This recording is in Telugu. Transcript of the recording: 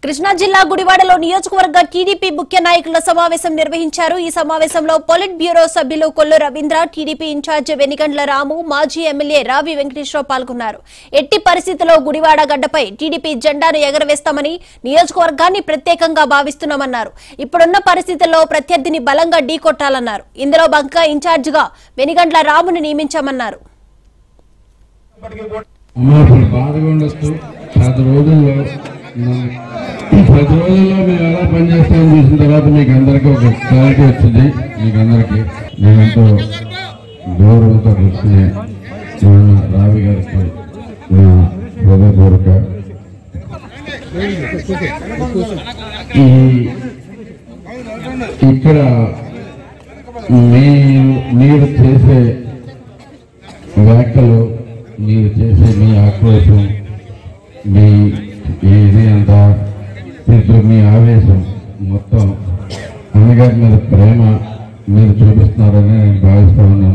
కృష్ణా జిల్లా గుడివాడలో నియోజకవర్గ టీడీపీ ముఖ్య నాయకుల సమావేశం నిర్వహించారు ఈ సమావేశంలో పొలిట్ బ్యూరో సభ్యులు కొల్లు రవీంద్ర టీడీపీ ఇన్ఛార్జ్ వెనిగండ్ల రాము మాజీ ఎమ్మెల్యే రావి వెంకటేశ్వరరావు పాల్గొన్నారు ఎట్టి పరిస్థితుల్లో గుడివాడ గడ్డపై టీడీపీ జెండాను ఎగరవేస్తామని నియోజకవర్గాన్ని ప్రత్యేకంగా భావిస్తున్నామన్నారు ఇప్పుడున్న పరిస్థితుల్లో ప్రత్యర్థిని బలంగా ఢీకొట్టాలన్నారు ఇందులో బంకా ఇన్ఛార్జిగా వెనిగండ్ల రామును నియమించామన్నారు అమ్మా ఇప్పుడు బాధగా ఉండొచ్చు పది రోజుల్లో నన్ను- పది రోజుల్లో మేము ఎలా పనిచేస్తామని చూసిన తర్వాత మీకు అందరికీ ఒక క్లారిటీ వచ్చింది మీకు అందరికీ నేనంతో గౌరవంతో కూర్చునే మన రావి గారికి నా హృదయపూర్వక ఈ ఇక్కడ మీరు మీరు చేసే వ్యాఖ్యలు మీరు చేసే మీ ఆక్రోశం మీ ఇది అంతా ఇప్పుడు మీ ఆవేశం మొత్తం అన్నగారి మీద ప్రేమ మీరు చూపిస్తున్నారని నేను భావిస్తా ఉన్నాను